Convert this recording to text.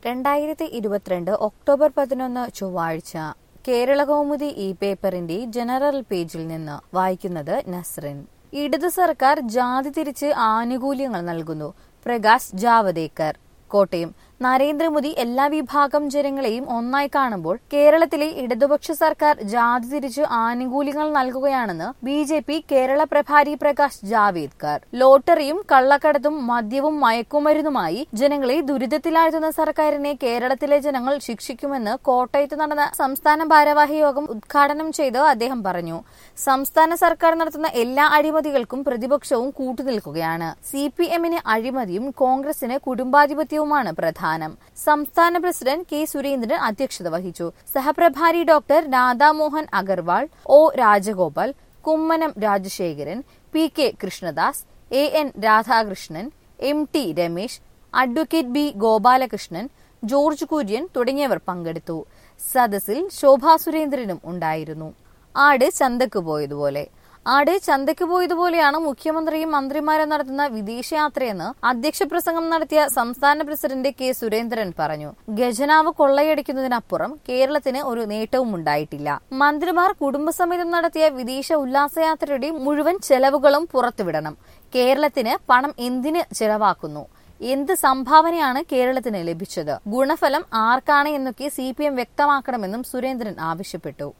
രണ്ടായിരത്തി ഇരുപത്തിരണ്ട് ഒക്ടോബർ പതിനൊന്ന് ചൊവ്വാഴ്ച കേരള കൗമുദി ഇ പേപ്പറിന്റെ ജനറൽ പേജിൽ നിന്ന് വായിക്കുന്നത് നസ്റിൻ ഇടതു സർക്കാർ ജാതി തിരിച്ച് ആനുകൂല്യങ്ങൾ നൽകുന്നു പ്രകാശ് ജാവദേക്കർ കോട്ടയം നരേന്ദ്രമോദി എല്ലാ വിഭാഗം ജനങ്ങളെയും ഒന്നായി കാണുമ്പോൾ കേരളത്തിലെ ഇടതുപക്ഷ സർക്കാർ ജാതി തിരിച്ച് ആനുകൂല്യങ്ങൾ നൽകുകയാണെന്ന് ബി ജെ പി കേരള പ്രഭാരി പ്രകാശ് ജാവേദ്കർ ലോട്ടറിയും കള്ളക്കടത്തും മദ്യവും മയക്കുമരുന്നുമായി ജനങ്ങളെ ദുരിതത്തിലാഴ്ത്തുന്ന സർക്കാരിനെ കേരളത്തിലെ ജനങ്ങൾ ശിക്ഷിക്കുമെന്ന് കോട്ടയത്ത് നടന്ന സംസ്ഥാന ഭാരവാഹി യോഗം ഉദ്ഘാടനം ചെയ്ത് അദ്ദേഹം പറഞ്ഞു സംസ്ഥാന സർക്കാർ നടത്തുന്ന എല്ലാ അഴിമതികൾക്കും പ്രതിപക്ഷവും കൂട്ടുനിൽക്കുകയാണ് സി പി എമ്മിന് അഴിമതിയും കോൺഗ്രസിന് കുടുംബാധിപത്യവുമാണ് പ്രധാനം സംസ്ഥാന പ്രസിഡന്റ് കെ സുരേന്ദ്രൻ അധ്യക്ഷത വഹിച്ചു സഹപ്രഭാരി doctor Radhamohan Agarwal O Rajagopal Kummanam Rajasekharan P K Krishnadas A N Radhakrishnan M T Ramesh advocate B Gopalakrishnan George Kurian തുടങ്ങിയവർ പങ്കെടുത്തു സദസ്സിൽ ശോഭാ സുരേന്ദ്രനും ഉണ്ടായിരുന്നു ആട് ചന്തക്ക് പോയതുപോലെ ആട് ചന്തയ്ക്ക് പോയതുപോലെയാണ് മുഖ്യമന്ത്രിയും മന്ത്രിമാരും നടത്തുന്ന വിദേശയാത്രയെന്ന് അധ്യക്ഷ പ്രസംഗം നടത്തിയ സംസ്ഥാന പ്രസിഡന്റ് കെ സുരേന്ദ്രൻ പറഞ്ഞു ഖജനാവ് കൊള്ളയടിക്കുന്നതിനപ്പുറം കേരളത്തിന് ഒരു നേട്ടവും ഉണ്ടായിട്ടില്ല മന്ത്രിമാർ കുടുംബസമേതം നടത്തിയ വിദേശ ഉല്ലാസയാത്രയുടെ മുഴുവൻ ചെലവുകളും പുറത്തുവിടണം കേരളത്തിന് പണം എന്തിന് ചെലവാക്കുന്നു എന്ത് സംഭാവനയാണ് കേരളത്തിന് ലഭിച്ചത് ഗുണഫലം ആർക്കാണ് എന്നൊക്കെ സി വ്യക്തമാക്കണമെന്നും സുരേന്ദ്രൻ ആവശ്യപ്പെട്ടു